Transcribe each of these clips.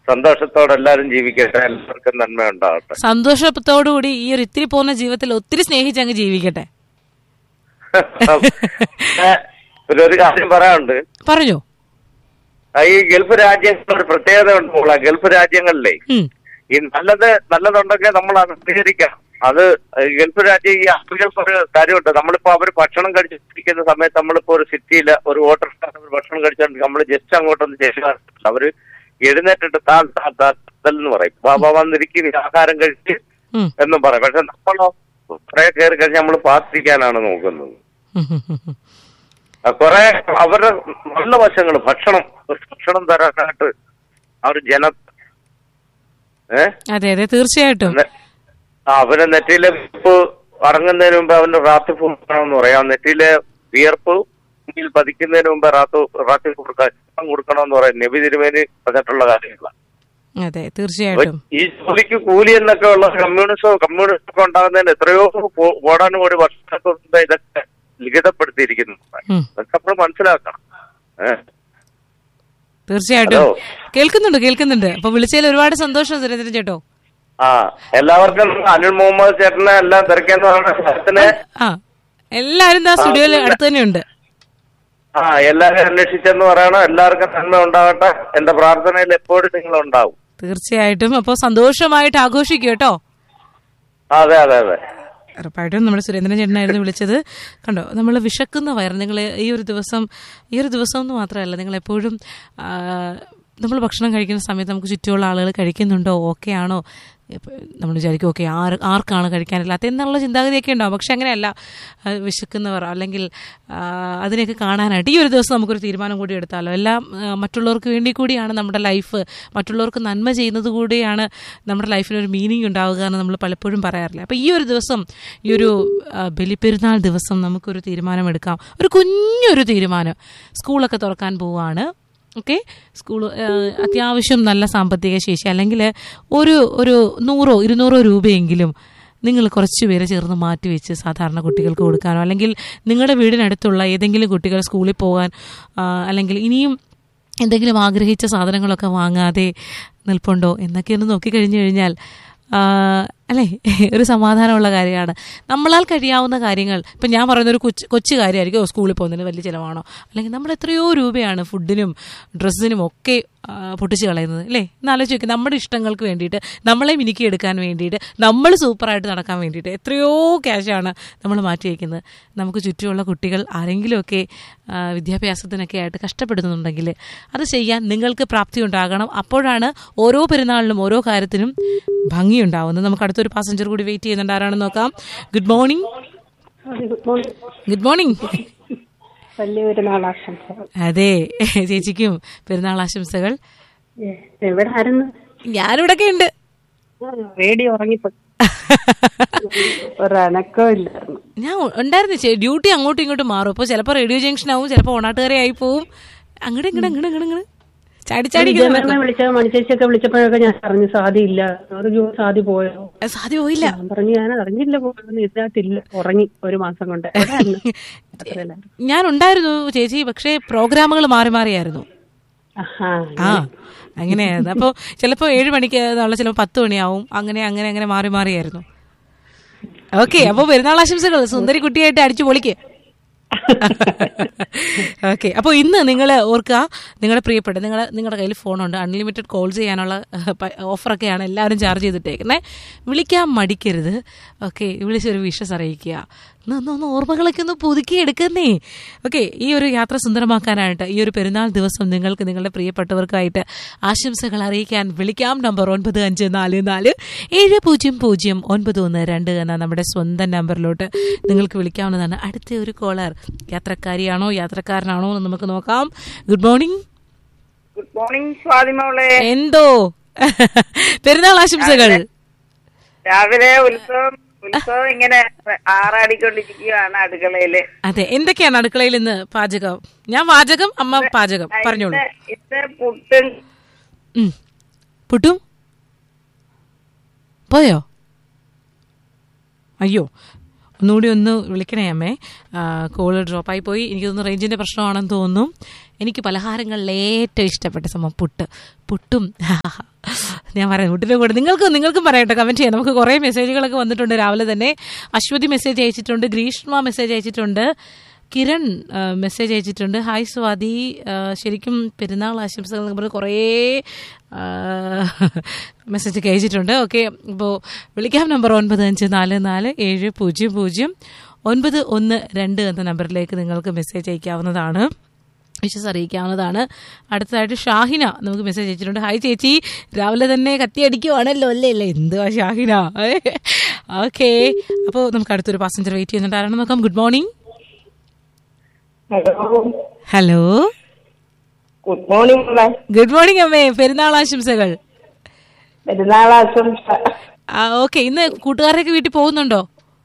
സന്തോഷത്തോടെ എല്ലാവരും ജീവിക്കട്ടെ എല്ലാവർക്കും നന്മ ഉണ്ടാവട്ടെ സന്തോഷത്തോടുകൂടി ഈ ഒരു ഇത്തിരി പോകുന്ന ജീവിതത്തിൽ ഒത്തിരി സ്നേഹിച്ച് അങ്ങ് ജീവിക്കട്ടെ പിന്നെ പിന്നെ ഒരു കാര്യം പറയാനുണ്ട് പറഞ്ഞോ ആ, ഈ ഗൾഫ് രാജ്യങ്ങളിൽ ഒരു പ്രത്യേകത ഉണ്ട് മോളെ ഗൾഫ് രാജ്യങ്ങളിലെ ഉം. ഈ നല്ലത് നല്ലതുണ്ടെങ്കിൽ നമ്മൾ അത് സ്വീകരിക്കണം അത് ഗൾഫ് രാജ്യം ഈ ആളുകൾക്ക് ഒരു കാര്യമുണ്ട് നമ്മളിപ്പോ അവർ ഭക്ഷണം കഴിച്ചിരിക്കുന്ന സമയത്ത് നമ്മളിപ്പോ ഒരു സിറ്റിയിൽ ഒരു ഹോട്ടൽ ഒരു ഭക്ഷണം കഴിച്ചിട്ട് നമ്മൾ ജസ്റ്റ് അങ്ങോട്ടൊന്ന് ചെയ്യാറില്ല അവര് എഴുന്നേറ്റിട്ട് താൻ താൻ താൻ എന്ന് പറയും ബാബ വന്നിരിക്കും ഈ ആഹാരം കഴിച്ച് ഉം. എന്നും പറയും പക്ഷെ നമ്മളോ കുറെ കയറി കഴിഞ്ഞ് നമ്മൾ പാത്തിരിക്കാനാണ് നോക്കുന്നത് ഉം, ഉം, ഉം, ഉം. ആ, കുറെ അവരുടെ നല്ല വശങ്ങൾ ഭക്ഷണം ഭക്ഷണം തരാനായിട്ട് അവർ ജന ഏഹ് അതെ അതെ തീർച്ചയായിട്ടും നെ- ആ, അവന്റെ നെറ്റിയിലെ വിയർപ്പ് അടങ്ങുന്നതിന് മുമ്പ് അവന്റെ റാത്തി കൊടുക്കണമെന്ന് പറയാം നെറ്റിയിലെ വിയർപ്പ് മുന്നിൽ പതിക്കുന്നതിന് മുമ്പ് റാത്തു റാത്തി കൊടുക്കാൻ ഭക്ഷണം കൊടുക്കണമെന്ന് പറയാം നബി തിരുമേനി പറഞ്ഞിട്ടുള്ള കാര്യങ്ങളാണ് അതെ തീർച്ചയായിട്ടും ഈ ജോലിക്ക് കൂലി എന്നൊക്കെ ഉള്ള കമ്മ്യൂണിസം കമ്മ്യൂണിസം ഒക്കെ ഉണ്ടാകുന്നതിന് എത്രയോ കോ- കോടാനുകോടി വർഷങ്ങൾക്ക് മുമ്പ് ഇതൊക്കെ ലിഖിതപ്പെടുത്തിയിരിക്കുന്നു ഉം. അതൊക്കെ നമ്മൾ മനസ്സിലാക്കണം ഏഹ് തീർച്ചയായിട്ടും ഹലോ. കേൾക്കുന്നുണ്ട് കേൾക്കുന്നുണ്ട് അപ്പൊ വിളിച്ചതിൽ ഒരുപാട് സന്തോഷം സുരേന്ദ്രൻ ചേട്ടോ ആ എല്ലാവർക്കും അനിൽ മുഹമ്മദ് ചേട്ടനെ എല്ലാം തിരക്കെന്ന് പറയുന്ന സ്ഥലത്തിന് ആ എല്ലാരും ആ സ്റ്റുഡിയോയിൽ അടുത്ത് തന്നെ ഉണ്ട് ആ എല്ലാവരും അന്വേഷിച്ചെന്ന് പറയണം എല്ലാവർക്കും നന്മ ഉണ്ടാവട്ടെ എന്റെ പ്രാർത്ഥനയിൽ എപ്പോഴും നിങ്ങൾ ഉണ്ടാവും തീർച്ചയായിട്ടും അപ്പൊ സന്തോഷമായിട്ട് ആഘോഷിക്കും കേട്ടോ ആ, അതെ അതെ അതെ ഉറപ്പായിട്ടും നമ്മുടെ സുരേന്ദ്രൻ ചേട്ടനായിരുന്നു വിളിച്ചത് കണ്ടോ നമ്മൾ വിശക്കുന്ന വയർ നിങ്ങൾ ഈ ഒരു ദിവസം ഈ ഒരു ദിവസം എന്ന് മാത്രമല്ല നിങ്ങൾ എപ്പോഴും നമ്മൾ ഭക്ഷണം കഴിക്കുന്ന സമയത്ത് നമുക്ക് ചുറ്റുമുള്ള ആളുകൾ കഴിക്കുന്നുണ്ടോ ഓക്കെ ആണോ ഇപ്പൊ നമ്മൾ വിചാരിക്കും ഓക്കെ ആർ ആർക്കാണ് കഴിക്കാനില്ലാത്ത എന്നുള്ള ചിന്താഗതിയൊക്കെ ഉണ്ടാവും പക്ഷെ അങ്ങനെയല്ല ആ, വിശക്കുന്നവർ അല്ലെങ്കിൽ ആ, അതിനെയൊക്കെ കാണാനായിട്ട് ഈ ഒരു ദിവസം നമുക്കൊരു തീരുമാനം കൂടി എടുത്താലോ എല്ലാം ആ, മറ്റുള്ളവർക്ക് വേണ്ടി കൂടിയാണ് നമ്മുടെ ലൈഫ് മറ്റുള്ളവർക്ക് നന്മ ചെയ്യുന്നത് കൂടിയാണ് നമ്മുടെ ലൈഫിന് ഒരു മീനിങ് ഉണ്ടാവുക എന്ന് നമ്മൾ പലപ്പോഴും പറയാറില്ല അപ്പോൾ ഈ ഒരു ദിവസം ഈ ഒരു ആ, ബലിപ്പെരുന്നാൾ ദിവസം നമുക്കൊരു തീരുമാനമെടുക്കാം ഒരു കുഞ്ഞൊരു തീരുമാനം സ്കൂളൊക്കെ തുറക്കാൻ പോവുകയാണ് ഓക്കെ സ്കൂൾ അത്യാവശ്യം നല്ല സാമ്പത്തിക ശേഷി അല്ലെങ്കിൽ ഒരു ഒരു നൂറോ ഇരുന്നൂറോ രൂപയെങ്കിലും നിങ്ങൾ കുറച്ച് പേര് ചേർന്ന് മാറ്റി വെച്ച് സാധാരണ കുട്ടികൾക്ക് കൊടുക്കാനോ അല്ലെങ്കിൽ നിങ്ങളുടെ വീടിനടുത്തുള്ള ഏതെങ്കിലും കുട്ടികൾ സ്കൂളിൽ പോകാൻ ആ, അല്ലെങ്കിൽ ഇനിയും എന്തെങ്കിലും ആഗ്രഹിച്ച സാധനങ്ങളൊക്കെ വാങ്ങാതെ നിൽപ്പുണ്ടോ എന്നൊക്കെ ഒന്ന് നോക്കിക്കഴിഞ്ഞു കഴിഞ്ഞാൽ ആ, അല്ലേ ഒരു സമാധാനമുള്ള കാര്യമാണ് നമ്മളാൽ കഴിയാവുന്ന കാര്യങ്ങൾ ഇപ്പം ഞാൻ പറയുന്ന ഒരു കൊച്ചു കൊച്ചു കാര്യമായിരിക്കും ഓ, സ്കൂളിൽ പോകുന്നതിന് വലിയ ചിലവാണോ അല്ലെങ്കിൽ നമ്മൾ എത്രയോ രൂപയാണ് ഫുഡിനും ഡ്രസ്സിനും ഒക്കെ ആ, പൊട്ടിച്ച് കളയുന്നത് അല്ലേ എന്നാലോചിച്ച് നോക്കി നമ്മുടെ ഇഷ്ടങ്ങൾക്ക് വേണ്ടിയിട്ട് നമ്മളെ മിനുക്കിയെടുക്കാൻ വേണ്ടിയിട്ട് നമ്മൾ സൂപ്പറായിട്ട് നടക്കാൻ വേണ്ടിയിട്ട് എത്രയോ ക്യാഷാണ് നമ്മൾ മാറ്റി വയ്ക്കുന്നത് നമുക്ക് ചുറ്റുമുള്ള കുട്ടികൾ ആരെങ്കിലുമൊക്കെ ആ, വിദ്യാഭ്യാസത്തിനൊക്കെ ആയിട്ട് കഷ്ടപ്പെടുന്നുണ്ടെങ്കിൽ അത് ചെയ്യാൻ നിങ്ങൾക്ക് പ്രാപ്തി ഉണ്ടാകണം അപ്പോഴാണ് ഓരോ പെരുന്നാളിലും ഓരോ കാര്യത്തിനും ഭംഗിയുണ്ടാവുന്നത് നമുക്ക് അടുത്തൊരു പാസഞ്ചർ കൂടി വെയിറ്റ് ചെയ്യുന്നുണ്ട് ആരാണെന്ന് നോക്കാം ഗുഡ് മോർണിംഗ് ഗുഡ് മോർണിംഗ് വലിയ പെരുന്നാൾ ആശംസകൾ അതെ ചേച്ചിക്കും പെരുന്നാൾ ആശംസകൾ ഏ, എവിടെ ആയിരുന്നു ഞാനിവിടൊക്കെ ഉണ്ട് റേഡിയോ ഉറങ്ങിപ്പോയി ഒരനക്കവും ഇല്ലായിരുന്നു ഞാൻ ഉണ്ടായിരുന്നു ചേ- ഡ്യൂട്ടി അങ്ങോട്ടും ഇങ്ങോട്ടും മാറും അപ്പോൾ ചിലപ്പോൾ റേഡിയോ ജംഗ്ഷൻ ആവും ചിലപ്പോൾ ഓണാട്ടുകാരെ ആയി പോവും അങ്ങോട്ട് ഇങ്ങോട്ട് അങ്ങോട്ട് ഇങ്ങോട്ട് ഇങ്ങോട്ട് ചാടി ചാടി ഇങ്ങനെ വിജയമേള വിളിച്ച മണിച്ചേച്ചിയൊക്കെ വിളിച്ചപ്പോഴൊക്കെ ഞാൻ പറഞ്ഞു സാധിയില്ല ഒരു ജോ സാധി പോയോ നടക്കും. സാധ്യ പോയില്ല ഞാൻ പറഞ്ഞു ഞാൻ അറിഞ്ഞില്ല പോയെന്ന് ഇതിനകത്തില്ല ഉറങ്ങി ഒരു മാസം കൊണ്ട് എവിടെയായിരുന്നു? അത്രയല്ലേ? ഞാൻ ഉണ്ടായിരുന്നു ചേച്ചി പക്ഷേ പ്രോഗ്രാമുകൾ മാറി മാറിയായിരുന്നു ആഹാ. ആ അങ്ങനെയായിരുന്നു അപ്പോൾ ചിലപ്പോൾ ഏഴ് മണിക്ക് എന്നുള്ള ചിലപ്പോൾ പത്ത് മണിയാവും അങ്ങനെ അങ്ങനെ അങ്ങനെ മാറി മാറിയായിരുന്നു ഓക്കെ അപ്പോൾ പെരുന്നാൾ ആശംസകൾ സുന്ദരി കുട്ടിയായിട്ട് അടിച്ചു പൊളിക്ക് ഓക്കെ അപ്പോൾ ഇന്ന് നിങ്ങൾ ഓർക്കുക നിങ്ങളുടെ പ്രിയപ്പെട്ട നിങ്ങൾ നിങ്ങളുടെ കയ്യിൽ ഫോണുണ്ട് അൺലിമിറ്റഡ് കോൾ ചെയ്യാനുള്ള ഏഹ്, പ- ഓഫറൊക്കെയാണ് എല്ലാവരും ചാർജ് ചെയ്തിട്ടേക്കുന്നത് വിളിക്കാൻ മടിക്കരുത് ഓക്കെ വിളിച്ചൊരു വിഷസ് അറിയിക്കുക ഒന്ന് ഒന്ന് ഒന്ന് ഓർമ്മകളൊക്കെ ഒന്ന് പുതുക്കി എടുക്കുന്നേ ഓക്കെ ഈ ഒരു യാത്ര സുന്ദരമാക്കാനായിട്ട് ഈ ഒരു പെരുന്നാൾ ദിവസം നിങ്ങൾക്ക് നിങ്ങളുടെ പ്രിയപ്പെട്ടവർക്കായിട്ട് ആശംസകൾ അറിയിക്കാൻ വിളിക്കാം നമ്പർ ഒൻപത് അഞ്ച് നാല് നാല് ഏഴ് പൂജ്യം പൂജ്യം ഒൻപത് ഒന്ന് രണ്ട് എന്ന നമ്മുടെ സ്വന്തം നമ്പറിലോട്ട് നിങ്ങൾക്ക് വിളിക്കാവുന്നതാണ് അടുത്ത ഒരു കോളർ യാത്രക്കാരിയാണോ യാത്രക്കാരനാണോ എന്ന് നമുക്ക് നോക്കാം ഗുഡ് മോർണിംഗ് ഗുഡ് മോർണിംഗ് സ്വാതിമോളെ എന്തോ പെരുന്നാൾ ആശംസകൾ രാവിലെ ഉത്സവം ഉത്സവം ഇങ്ങനെ ആറാടിക്കൊണ്ടിരിക്കുകയാണ് അടുക്കളയില് അതെ എന്തൊക്കെയാണ് അടുക്കളയിൽ ഇന്ന് പാചകം ഞാൻ പാചകം അമ്മ പാചകം പറഞ്ഞോളൂ ഇന്ന് ഇന്ന് പുട്ടും ഉം. പുട്ടും പോയോ അയ്യോ ഒന്നുകൂടി ഒന്ന് വിളിക്കണേ അമ്മേ കോള് ഡ്രോപ്പായി പോയി എനിക്ക് തോന്നുന്നു റേഞ്ചിന്റെ പ്രശ്നമാണെന്ന് തോന്നുന്നു എനിക്ക് പലഹാരങ്ങളിൽ ഏറ്റവും ഇഷ്ടപ്പെട്ട സംഭവം പുട്ട് പുട്ടും ഞാൻ പറയാം കുട്ടിയുടെ കൂടെ നിങ്ങൾക്ക് നിങ്ങൾക്കും പറയട്ടെ കമന്റ് ചെയ്യാം നമുക്ക് കുറേ മെസ്സേജുകളൊക്കെ വന്നിട്ടുണ്ട് രാവിലെ തന്നെ അശ്വതി മെസ്സേജ് അയച്ചിട്ടുണ്ട് ഗ്രീഷ്മ മെസ്സേജ് അയച്ചിട്ടുണ്ട് കിരൺ ആ, മെസ്സേജ് അയച്ചിട്ടുണ്ട് ഹായ് സ്വാതി ആ, ശരിക്കും പെരുന്നാൾ ആശംസകൾ എന്ന് പറഞ്ഞ് കുറേ ആ, മെസ്സേജ് ഒക്കെ അയച്ചിട്ടുണ്ട് ഓക്കെ ഇപ്പോൾ വിളിക്കാം നമ്പർ ഒൻപത് അഞ്ച് നാല് നാല് ഏഴ് പൂജ്യം പൂജ്യം ഒൻപത് ഒന്ന് രണ്ട് എന്ന നമ്പറിലേക്ക് നിങ്ങൾക്ക് മെസ്സേജ് അയക്കാവുന്നതാണ് വിശ്വസ് അറിയിക്കാവുന്നതാണ് അടുത്തതായിട്ട് ഷാഹിന നമുക്ക് മെസ്സേജ് അയച്ചിട്ടുണ്ട് ഹായ് ചേച്ചി രാവിലെ തന്നെ കത്തി അടിക്കുവാണല്ലോ അല്ലേ അല്ലേ എന്തുവാ ഷാഹിന ഓക്കെ അപ്പോൾ നമുക്ക് അടുത്തൊരു പാസഞ്ചർ വെയിറ്റ് ചെയ്യുന്നുണ്ട് ആരാണ് നോക്കാം good morning hello hello good morning good morning അമ്മേ പെരുന്നാൾ ആശംസകൾ പെരുന്നാൾ ആശംസ ആ ഓക്കെ ഇന്ന് കൂട്ടുകാരൊക്കെ വീട്ടിൽ പോകുന്നുണ്ടോ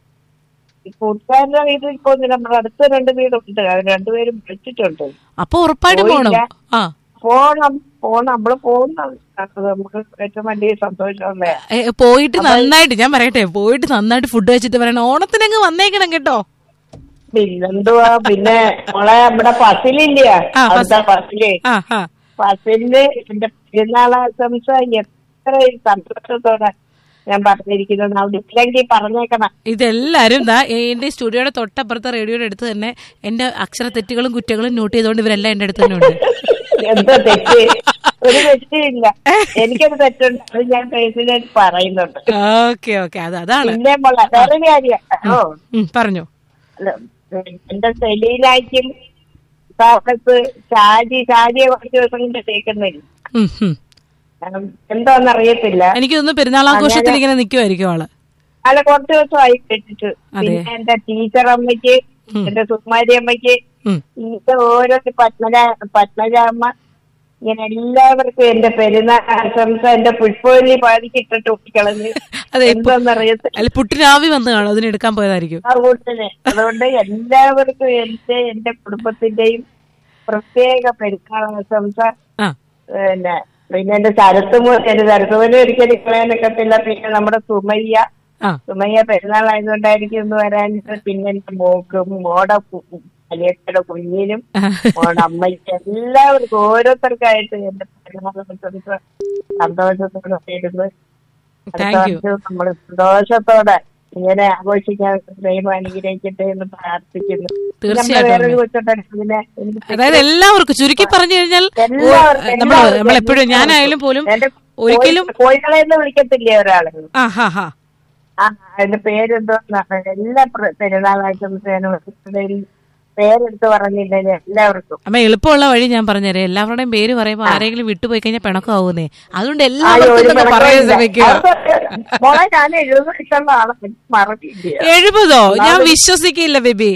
കൂട്ടുകാരുടെ വീട്ടിൽ പോകുന്നില്ല നമ്മുടെ അടുത്ത രണ്ട് വീടുണ്ട് അവർ രണ്ടുപേരും വിളിച്ചിട്ടുണ്ട് അപ്പൊ ഉറപ്പായിട്ടും പോണം പോയില്ല. ആ പോണം പോണം നമ്മള് പോകുന്നത് അത് നമുക്ക് ഏറ്റവും വലിയ സന്തോഷമുള്ള ഏ, പോയിട്ട് നന്നായിട്ട് ഞാൻ പറയട്ടെ പോയിട്ട് നന്നായിട്ട് ഫുഡ് വെച്ചിട്ട് പറയണം ഓണത്തിനങ്ങ് വന്നേക്കണം കേട്ടോ പിന്നെന്തുവാ പിന്നെ മോളെ നമ്മുടെ പസിലില്ല ആ, അവിടുത്തെ പസില് ആ ആ പസിലിന് എന്റെ പെരുന്നാൾ ആശംസ എത്ര സന്തോഷത്തോടെ ഞാൻ പറഞ്ഞിരിക്കുന്നത് അവിടെ ഇല്ലെങ്കിൽ പറഞ്ഞേക്കണം ഇതെല്ലാരും ദാ എന്റെ സ്റ്റുഡിയോയുടെ തൊട്ടപ്പുറത്തെ റേഡിയോയുടെ അടുത്ത് തന്നെ എന്റെ അക്ഷര തെറ്റുകളും കുറ്റങ്ങളും നോട്ട് ചെയ്തുകൊണ്ട് ഇവരെല്ലാം എന്റെ അടുത്ത് തന്നെ ഉണ്ട് എന്താ തെറ്റ് ഒരു തെറ്റില്ല എനിക്കൊരു തെറ്റുണ്ട് അത് ഞാൻ പേഴ്സണായിട്ട് പറയുന്നുണ്ട് ഓക്കെ ഓക്കെ അത് അതാണ് പിന്നെ മോളെ വേറെ കാര്യം ഓ ഉം, പറഞ്ഞോ അല്ല, എന്റെ സെലീലായിരിക്കും താക്കത്ത് ഷാജി ഷാജിയെ കുറച്ച് ദിവസം കൊണ്ട് കേൾക്കുന്നില്ല ഉം, ഉം. ഉം, എന്താന്നറിയത്തില്ല എനിക്ക് തോന്നുന്നു പെരുന്നാളാഘോഷത്തിൽ ഇങ്ങനെ നിൽക്കുമായിരിക്കും ആള് അല്ല കുറച്ച് ദിവസമായി കേട്ടിട്ട് അതെ. പിന്നെ എന്റെ ടീച്ചർ അമ്മയ്ക്ക് ഉം. എന്റെ സുകുമാരി അമ്മയ്ക്ക് ഉം. ഇത് ഓരോ പത്മജ പത്മജ അമ്മ ഇങ്ങനെ എല്ലാവർക്കും എന്റെ പെരുന്നാൾ ആശംസ എന്റെ പുഷ്പവല്ലി പാതിക്കിട്ടിട്ട് ഒട്ടിക്കളഞ്ഞ് അതെ ഇപ്പൊ എന്താന്നറിയത്തില്ല അല്ല പുട്ടിനാവി വന്നു കാണും അതിന് എടുക്കാൻ പോയതായിരിക്കും അതുകൊണ്ട് തന്നെ അതുകൊണ്ട് എല്ലാവർക്കും എന്റെ എന്റെ കുടുംബത്തിന്റെയും പ്രത്യേക പെരുന്നാൾ ആശംസ ആ പിന്നെ പിന്നെ എന്റെ ശരത്തുമോ എന്റെ ശരത്തുമോനെ ഒരിക്കലും കളയാനൊക്കത്തില്ല പിന്നെ നമ്മുടെ സുമയ്യ ആ സുമയ്യ പെരുന്നാളായതുകൊണ്ടായിരിക്കും ഇന്ന് വരാനിട്ട് പിന്നെ എന്റെ മോക്കും മോടെ കു- അലിയക്കയുടെ കുഞ്ഞിനും മോടെ അമ്മയ്ക്ക് എല്ലാവർക്കും ഓരോരുത്തർക്കായിട്ട് എന്റെ പെരുന്നാൾ ആശംസ സന്തോഷത്തോടെ ഇരുന്ന് താങ്ക് യു നമ്മൾ സന്തോഷത്തോടെ ഇങ്ങനെ ആഘോഷിക്കാൻ ദൈവം അനുഗ്രഹിക്കട്ടെ എന്ന് പ്രാർത്ഥിക്കുന്നു തീർച്ചയായിട്ടും നമ്മുടെ വേറൊരു കൊച്ചുണ്ടായിരുന്നതിനെ എനിക്ക് അതായത് എല്ലാവർക്കും ചുരുക്കി പറഞ്ഞു കഴിഞ്ഞാൽ എല്ലാവർക്കും, നമ്മൾ എല്ലാവർക്കും, നമ്മളെപ്പോഴും ഞാനായാലും പോലും എന്റെ ഒരിക്കലും കോഴി- കോഴികളെന്ന് വിളിക്കത്തില്ലേ ഒരാള് ആ ഹാ ഹാ ആ അതിന്റെ പേരെന്തോന്നാണ് എല്ലാ പ്ര- പെരുന്നാളാഴ്ചയും പേരെടുത്ത് പറഞ്ഞില്ലേ എല്ലാവർക്കും അമ്മ എളുപ്പമുള്ള വഴി ഞാൻ പറഞ്ഞുതരാം എല്ലാവരുടെയും പേര് പറയുമ്പോൾ ആരെങ്കിലും വിട്ടുപോയി കഴിഞ്ഞാൽ പിണക്കാവുന്നേ അതുകൊണ്ട് ആയോ, എല്ലാവർക്കും ഒരു ഇതൊക്കെ പറയാൻ പിണക്കമില്ല. ശ്രമിക്കുക അവർക്ക് മോളെ ഞാൻ എഴുപത് വയസ്സുള്ള ആളെ മറക്കില്ല എഴുപതോ ഞാൻ വിശ്വസിക്കില്ല ബേബി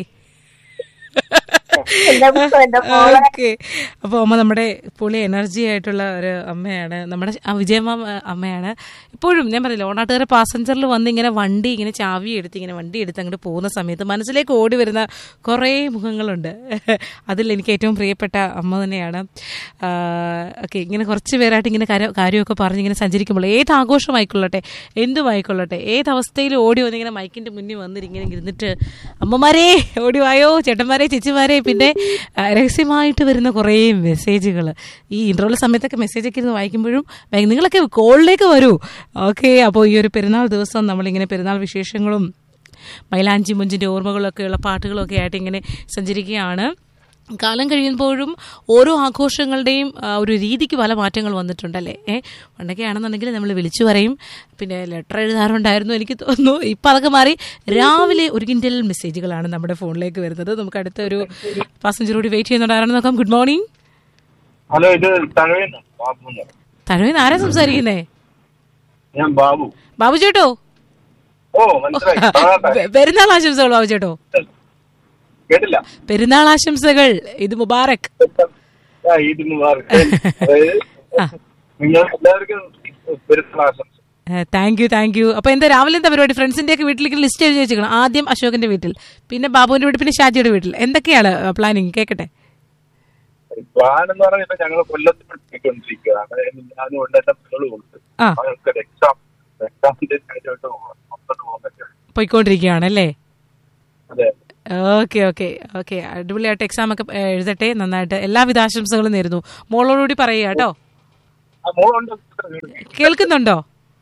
എന്റെ പുസ്തകം എന്റെ മോളെ ഓക്കെ അപ്പോൾ അമ്മ നമ്മുടെ പുളി എനർജി ആയിട്ടുള്ള ഒരു അമ്മയാണ് നമ്മുടെ ആ വിജയമ്മ അമ്മയാണ് ഇപ്പോഴും ഞാൻ പറയില്ല ഓണാട്ടുകാരെ പാസഞ്ചറിൽ വന്ന് ഇങ്ങനെ വണ്ടി ഇങ്ങനെ ചാവി എടുത്ത് ഇങ്ങനെ വണ്ടി എടുത്ത് അങ്ങോട്ട് പോകുന്ന സമയത്ത് മനസ്സിലേക്ക് ഓടി വരുന്ന കുറേ മുഖങ്ങളുണ്ട് അതിൽ എനിക്ക് ഏറ്റവും പ്രിയപ്പെട്ട അമ്മ തന്നെയാണ് ഓക്കെ ഇങ്ങനെ കുറച്ച് പേരായിട്ട് ഇങ്ങനെ കാര്യം കാര്യമൊക്കെ പറഞ്ഞ് ഇങ്ങനെ സഞ്ചരിക്കുമ്പോൾ ഏത് ആഘോഷമായിക്കൊള്ളട്ടെ എന്തുമായിക്കൊള്ളട്ടെ ഏത് അവസ്ഥയിൽ ഓടി വന്ന് ഇങ്ങനെ മൈക്കിൻ്റെ മുന്നിൽ വന്നിരിങ്ങനെ ഇരുന്നിട്ട് അമ്മമാരെ ഓടി വായോ ചേട്ടന്മാരെ ചേച്ചിമാരെ പിന്നെ ആ, രഹസ്യമായിട്ട് വരുന്ന കുറേ മെസ്സേജുകൾ ഈ ഇൻ്റർവ്യൂ സമയത്തൊക്കെ മെസ്സേജൊക്കെ ഇരുന്ന് വായിക്കുമ്പോഴും ഭയ- നിങ്ങളൊക്കെ കോളിലേക്ക് വരൂ ഓക്കെ അപ്പോൾ ഈ ഒരു പെരുന്നാൾ ദിവസം നമ്മളിങ്ങനെ പെരുന്നാൾ വിശേഷങ്ങളും മൈലാഞ്ചി മുഞ്ചിൻ്റെ ഓർമ്മകളൊക്കെയുള്ള പാട്ടുകളൊക്കെ ആയിട്ട് ഇങ്ങനെ സഞ്ചരിക്കുകയാണ് കാലം കഴിയുമ്പോഴും ഓരോ ആഘോഷങ്ങളുടെയും ആ, ഒരു രീതിക്ക് പല മാറ്റങ്ങൾ വന്നിട്ടുണ്ടല്ലേ ഏ പണ്ടൊക്കെ ആണെന്നുണ്ടെങ്കിൽ നമ്മൾ വിളിച്ചു പറയും പിന്നെ ലെറ്റർ എഴുതാറുണ്ടായിരുന്നു എനിക്ക് തോന്നുന്നു ഇപ്പം അതൊക്കെ മാറി രാവിലെ ഒരു കിൻഡൽ മെസ്സേജുകളാണ് നമ്മുടെ ഫോണിലേക്ക് വരുന്നത് നമുക്ക് അടുത്ത ഒരു പാസഞ്ചർ കൂടി വെയിറ്റ് ചെയ്യുന്നുണ്ടായിരുന്നു നോക്കാം ഗുഡ് മോർണിംഗ് ഹലോ ഇത് തഴവേന്ന് ബാബു എന്ന് പറയും. തഴവിന്ന് ആരാ സംസാരിക്കുന്നേ ഞാൻ ബാബു ബാബു ചേട്ടോ ഓ മനസ്സിലായി ആ, പെ- പെരുന്നാൾ ആശംസകൾ ബാബു ചേട്ടോ കേട്ടില്ല പെരുന്നാൾ ആശംസകൾ ഇത് മുബാറക് ആ, ഈദ് മുബാറക് അതായത് നിങ്ങൾ എല്ലാവർക്കും പെരുന്നാൾ ആശംസ താങ്ക് യു താങ്ക് യു അപ്പൊ എന്താ രാവിലെ എന്താ പരിപാടി ഫ്രണ്ട്സിന്റെ ഒക്കെ വീട്ടിലേക്ക് ലിസ്റ്റ് എഴുതി വെച്ചിരിക്കണം ആദ്യം അശോകന്റെ വീട്ടിൽ പിന്നെ ബാബുവിന്റെ വീട്ടിൽ പിന്നെ ഷാജിയുടെ വീട്ടിൽ എന്തൊക്കെയാണ് പ്ലാനിങ് കേക്കട്ടെ പ്ലാൻ എന്ന് പറഞ്ഞാൽ ഇപ്പൊ ഞങ്ങൾ കൊല്ലത്ത് പഠിപ്പിക്കൊണ്ടിരിക്കുകയാണ് ഞാനും ഉണ്ട് എന്റെ മകളും ഉണ്ട് ആ. അവർക്ക് എക്സാം എക്സാമിന്റെ കാര്യമായിട്ട് പോകണം പുറത്തോട്ട് പോകാൻ പറ്റും പോയിക്കൊണ്ടിരിക്കുകയാണ് അല്ലേ അതെ ഓക്കെ ഓക്കെ ഓക്കെ അടിപൊളിയായിട്ട് എക്സാം ഒക്കെ ഏ, എഴുതട്ടെ നന്നായിട്ട് എല്ലാവിധ ആശംസകളും നേരുന്നു മോളോടുകൂടി പറയുക കേട്ടോ ആ മോളുണ്ട് ഇത്ര കേൾക്കുന്നു. കേൾക്കുന്നുണ്ടോ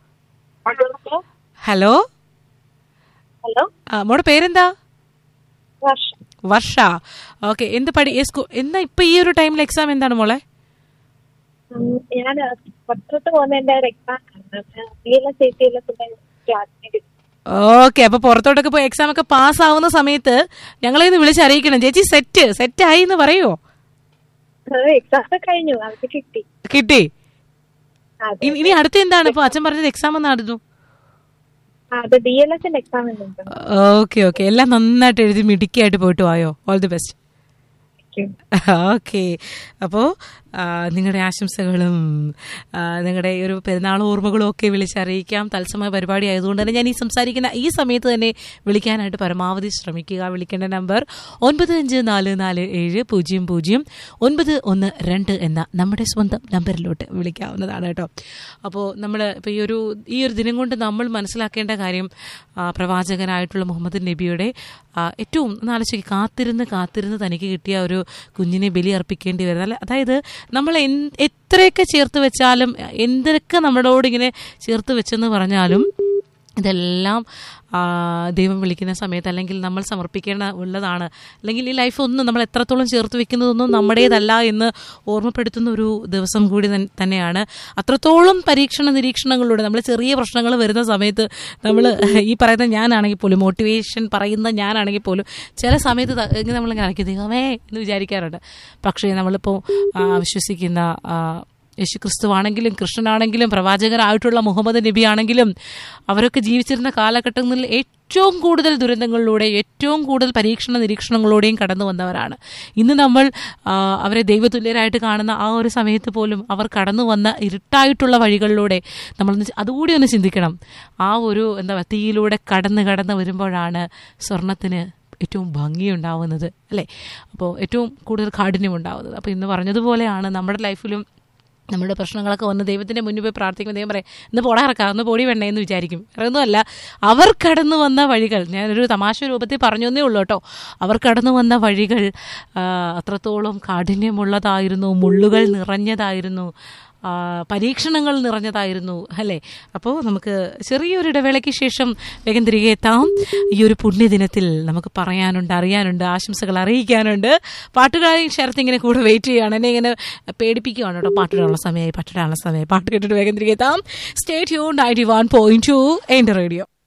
ഹലോ ഹലോ ആ, മോടെ പേരെന്താ വർഷ വർഷ ഓക്കെ എന്ത് പഠി ഏ സ്കൂ- എന്നാ ഇപ്പൊ ഈ ഒരു ടൈമിൽ എക്സാം എന്താണ് മോളെ ഞാൻ പുറത്തോട്ട് പോകുന്നതിന്റെ ഒരു exam B L S A C L S ക്ലാസ്സിന് ഓക്കെ അപ്പൊ പുറത്തോട്ടൊക്കെ പോയി എക്സാം ഒക്കെ പാസ് ആവുന്ന സമയത്ത് ഞങ്ങളെ ഒന്ന് വിളിച്ചറിയിക്കണം ചേച്ചി സെറ്റ് സെറ്റ് ആയി എന്ന് പറയുമോ എക്സാം ഒക്കെ കഴിഞ്ഞു അവർക്ക് കിട്ടി കിട്ടി അതെ ഇനി ഇനി അടുത്ത എന്താണ് ഇപ്പൊ അച്ഛൻ പറഞ്ഞത് എക്സാം എന്നായിരുന്നു അത് ബി എൽ എസിന്റെ എക്സാം ഉണ്ട് ഓക്കെ ഓക്കെ എല്ലാം നന്നായിട്ട് എഴുതി മിടുക്കിയായിട്ട് പോയിട്ട് വായോ ഓൾ ദി ബെസ്റ്റ് ഓക്കെ അപ്പോൾ നിങ്ങളുടെ ആശംസകളും ആ, നിങ്ങളുടെ ഈ ഒരു പെരുന്നാൾ ഓർമ്മകളും ഒക്കെ വിളിച്ചറിയിക്കാം തത്സമയ പരിപാടി ആയതുകൊണ്ട് തന്നെ ഞാൻ ഈ സംസാരിക്കുന്ന ഈ സമയത്ത് തന്നെ വിളിക്കാനായിട്ട് പരമാവധി ശ്രമിക്കുക വിളിക്കേണ്ട നമ്പർ ഒൻപത് അഞ്ച് നാല് നാല് ഏഴ് പൂജ്യം പൂജ്യം ഒൻപത് ഒന്ന് രണ്ട് എന്ന നമ്മുടെ സ്വന്തം നമ്പറിലോട്ട് വിളിക്കാവുന്നതാണ് കേട്ടോ അപ്പോൾ നമ്മൾ ഇപ്പോൾ ഈ ഒരു ഈ ഒരു ദിനം കൊണ്ട് നമ്മൾ മനസ്സിലാക്കേണ്ട കാര്യം ആ, പ്രവാചകനായിട്ടുള്ള മുഹമ്മദ് നബിയുടെ ആ, ഏറ്റവും നാലോചിക്ക് കാത്തിരുന്ന് കാത്തിരുന്ന് തനിക്ക് കിട്ടിയ ഒരു കുഞ്ഞിനെ ബലി അർപ്പിക്കേണ്ടി വരുന്നത് അല്ല അതായത് നമ്മൾ എന്ത് എത്രയൊക്കെ ചേർത്ത് വെച്ചാലും എന്തൊക്കെ നമ്മളോട് ഇങ്ങനെ ചേർത്ത് വെച്ചെന്ന് പറഞ്ഞാലും ഇതെല്ലാം ആ, ദൈവം വിളിക്കുന്ന സമയത്ത് അല്ലെങ്കിൽ നമ്മൾ സമർപ്പിക്കേണ്ട ഉള്ളതാണ് അല്ലെങ്കിൽ ഈ ലൈഫ് ഒന്നും നമ്മൾ എത്രത്തോളം ചേർത്ത് വെക്കുന്നതൊന്നും നമ്മുടേതല്ല എന്ന് ഓർമ്മപ്പെടുത്തുന്ന ഒരു ദിവസം കൂടി തൻ- തന്നെയാണ് അത്രത്തോളം പരീക്ഷണ നിരീക്ഷണങ്ങളിലൂടെ നമ്മൾ ചെറിയ പ്രശ്നങ്ങൾ വരുന്ന സമയത്ത് നമ്മൾ ഈ പറയുന്ന ഞാനാണെങ്കിൽ പോലും മോട്ടിവേഷൻ പറയുന്ന ഞാനാണെങ്കിൽ പോലും ചില സമയത്ത് ത- ഇങ്ങനെ നമ്മളിങ്ങനെ അടക്കി ദൈവമേ എന്ന് വിചാരിക്കാറുണ്ട് പക്ഷേ നമ്മളിപ്പോൾ ആ, വിശ്വസിക്കുന്ന ആ, യേശു ക്രിസ്തുവാണെങ്കിലും കൃഷ്ണനാണെങ്കിലും പ്രവാചകനായിട്ടുള്ള മുഹമ്മദ് നബി ആണെങ്കിലും അവരൊക്കെ ജീവിച്ചിരുന്ന കാലഘട്ടങ്ങളിൽ ഏറ്റവും കൂടുതൽ ദുരന്തങ്ങളിലൂടെ ഏറ്റവും കൂടുതൽ പരീക്ഷണ നിരീക്ഷണങ്ങളോടെയും കടന്നു വന്നവരാണ് ഇന്ന് നമ്മൾ ആ, അവരെ ദൈവതുല്യരായിട്ട് കാണുന്ന ആ ഒരു സമയത്ത് പോലും അവർ കടന്നു വന്ന ഇരുട്ടായിട്ടുള്ള വഴികളിലൂടെ നമ്മളൊന്ന് ചി- അതുകൂടി ഒന്ന് ചിന്തിക്കണം ആ ഒരു എന്താ പറയുക തീയിലൂടെ കടന്ന് കടന്ന് വരുമ്പോഴാണ് സ്വർണത്തിന് ഏറ്റവും ഭംഗിയുണ്ടാവുന്നത് അല്ലേ അപ്പോൾ ഏറ്റവും കൂടുതൽ കാഠിന്യം ഉണ്ടാവുന്നത് അപ്പോൾ ഇന്ന് പറഞ്ഞതുപോലെയാണ് നമ്മുടെ ലൈഫിലും നമ്മുടെ പ്രശ്നങ്ങളൊക്കെ വന്ന് ദൈവത്തിന്റെ മുന്നിൽ പോയി പ്രാർത്ഥിക്കുമ്പോൾ ദൈവം പറയും ഇന്ന് പോടാ ഇറക്കാം ഒന്ന് പൊടി വേണ്ടേ എന്ന് വിചാരിക്കും വേറൊന്നുമല്ല അവർ കടന്നു വന്ന വഴികൾ ഞാനൊരു തമാശ രൂപത്തിൽ പറഞ്ഞു എന്നേ ഉള്ളൂ കേട്ടോ അവർ കടന്നു വന്ന വഴികൾ ആ, അത്രത്തോളം കാഠിന്യമുള്ളതായിരുന്നു മുള്ളുകൾ നിറഞ്ഞതായിരുന്നു ആ, പരീക്ഷണങ്ങൾ നിറഞ്ഞതായിരുന്നു അല്ലേ അപ്പോൾ നമുക്ക് ചെറിയൊരു ഇടവേളയ്ക്ക് ശേഷം വേഗം തിരികെ എത്താം ഈ ഒരു പുണ്യദിനത്തിൽ നമുക്ക് പറയാനുണ്ട് അറിയാനുണ്ട് ആശംസകൾ അറിയിക്കാനുണ്ട് പാട്ടുകാരെയും ശരത്ത് ഇങ്ങനെ കൂടെ വെയിറ്റ് ചെയ്യുകയാണ് എന്നെ ഇങ്ങനെ പേടിപ്പിക്കുകയാണ് കേട്ടോ പാട്ടിടാനുള്ള സമയമായി പാട്ടിടാനുള്ള സമയമായി പാട്ട് കേട്ടിട്ട് വേഗം തിരികെ എത്താം state U ninety one point two എൻ്റെ റേഡിയോ